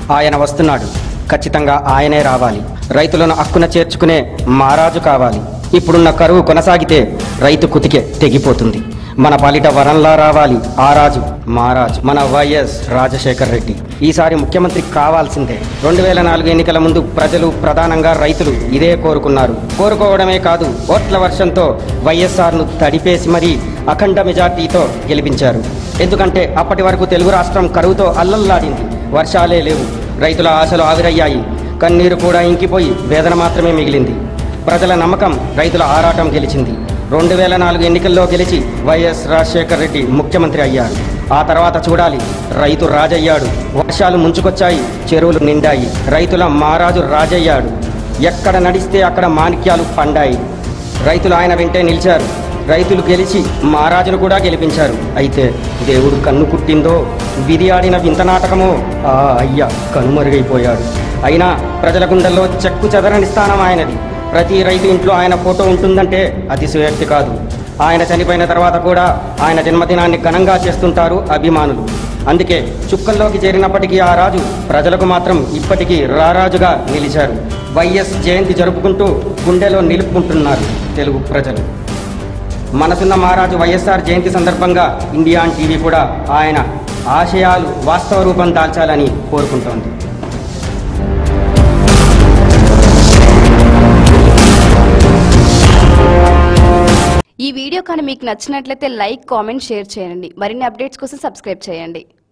ఆయన వస్తున్నాడు ఖచ్చితంగా ఆయనే రావాలి రైతులను హక్కున చేర్చుకునే మారాజు కావాలి ఇప్పుడున్న కరువు కొనసాగితే రైతు కుతికే తెగిపోతుంది మన పాలిట వరంలా రావాలి ఆ రాజు మహారాజు మన వైఎస్ రాజశేఖర్ రెడ్డి ఈసారి ముఖ్యమంత్రి కావాల్సిందే రెండు వేల నాలుగు ఎన్నికల ముందు ప్రజలు ప్రధానంగా రైతులు ఇదే కోరుకున్నారు కోరుకోవడమే కాదు ఓట్ల వర్షంతో వైఎస్ఆర్ను తడిపేసి మరీ అఖండ మెజార్టీతో గెలిపించారు ఎందుకంటే అప్పటి వరకు తెలుగు రాష్ట్రం కరువుతో అల్లల్లాడింది వర్షాలే లేవు రైతుల ఆశలు ఆవిరయ్యాయి కన్నీరు కూడా ఇంకిపోయి వేదన మాత్రమే మిగిలింది ప్రజల నమ్మకం రైతుల ఆరాటం గెలిచింది రెండు వేల నాలుగు ఎన్నికల్లో గెలిచి వైఎస్ రాజశేఖర్ రెడ్డి ముఖ్యమంత్రి అయ్యారు ఆ తర్వాత చూడాలి రైతు రాజయ్యాడు వర్షాలు ముంచుకొచ్చాయి చెరువులు నిండాయి రైతుల మారాజు రాజయ్యాడు ఎక్కడ నడిస్తే అక్కడ మాణిక్యాలు పండాయి రైతులు ఆయన వెంటే నిలిచారు రైతులు గెలిచి మహారాజును కూడా గెలిపించారు అయితే దేవుడు కన్ను కుట్టిందో విధి ఆడిన వింత నాటకమో ఆ అయ్య కనుమరుగైపోయాడు అయినా ప్రజల గుండెల్లో చెక్కు చెదరని స్థానం ఆయనది ప్రతి రైతు ఇంట్లో ఆయన ఫోటో ఉంటుందంటే అతిశయోక్తి కాదు ఆయన చనిపోయిన తర్వాత కూడా ఆయన జన్మదినాన్ని ఘనంగా చేస్తుంటారు అభిమానులు అందుకే చుక్కల్లోకి చేరినప్పటికీ ఆ రాజు ప్రజలకు మాత్రం ఇప్పటికీ రారాజుగా నిలిచారు వైఎస్ జయంతి జరుపుకుంటూ గుండెలో నిలుపుకుంటున్నారు తెలుగు ప్రజలు మనసున్న మహారాజు వైఎస్ఆర్ జయంతి సందర్భంగా ఇండియాన్ టీవీ కూడా ఆయన ఆశయాలు వాస్తవ రూపం దాల్చాలని కోరుకుంటోంది ఈ వీడియో కానీ మీకు నచ్చినట్లయితే లైక్ కామెంట్ షేర్ చేయండి మరిన్ని అప్డేట్స్ కోసం సబ్స్క్రైబ్ చేయండి